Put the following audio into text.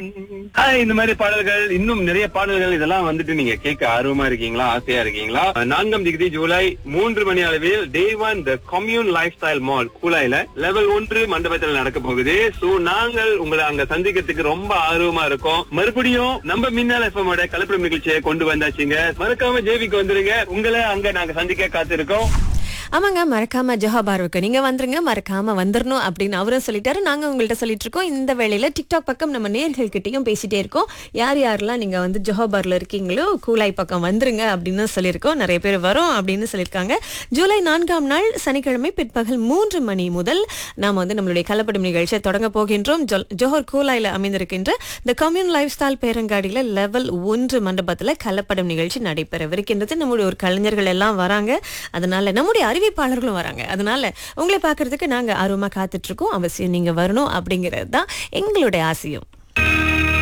hi இந்த மாதிரி பாடல்கள் இன்னும் நிறைய பாடல்கள் இதெல்லாம் வந்துட்டு நீங்க கேட்க ஆர்வமா இருக்கீங்களா ஆசையா இருக்கீங்களா நான்காம் டிகிரி ஜூலை மூன்று மணி அளவில் day one the Commune lifestyle mall கூலாயில லெவல் ஒன்று மண்டபத்தில் நடக்க போகுது சோ நாங்கள் உங்களை அங்க சந்திக்கிறதுக்கு ரொம்ப ஆர்வமா இருக்கோம் மறுபடியும் நம்ம மின்னல் எஃப்எம் ஓட கலப்படம் நிகழ்ச்சியை கொண்டு வந்தாச்சுங்க மறக்காம ஜேவிக்கு வந்துருங்க உங்களை அங்க நாங்க சந்திக்க காத்திருக்கோம் ஆமாங்க மறக்காம ஜோஹாபாருக்கு நீங்க வந்துருங்க மறக்காம வந்துடணும் அப்படின்னு அவரும் சொல்லிட்டாரு நாங்க உங்கள்ட்ட சொல்லிட்டு இருக்கோம் இந்த வேளையில டிக்டாக் பக்கம் நம்ம நேர்கள் கிட்டயும் பேசிட்டே இருக்கோம் யார் யாரெல்லாம் நீங்க வந்து ஜோஹாபார்ல இருக்கீங்களோ கூலாய் பக்கம் வந்துருங்க அப்படின்னு சொல்லியிருக்கோம் நிறைய பேர் வரும் அப்படின்னு சொல்லியிருக்காங்க ஜூலை நான்காம் நாள் சனிக்கிழமை பிற்பகல் மூன்று மணி முதல் நாம வந்து நம்மளுடைய கலப்படும் நிகழ்ச்சியை தொடங்க போகின்றோம் ஜொல்- ஜோஹர் கூலாயில அமைந்திருக்கின்ற த கம்யூன் லைஃப் ஸ்டைல் பேரங்காடியில லெவல் ஒன்று மண்டபத்துல கலப்படம் நிகழ்ச்சி நடைபெறவிருக்கின்றது நம்முடைய ஒரு கலைஞர்கள் எல்லாம் வராங்க அதனால நம்முடைய அறிவிப்பாளர்களும் வராங்க அதனால உங்களை பார்க்கறதுக்கு நாங்க ஆர்வமா காத்துட்டு இருக்கோம் அவசியம் நீங்க வரணும் அப்படிங்கிறது தான் எங்களுடைய ஆசையும்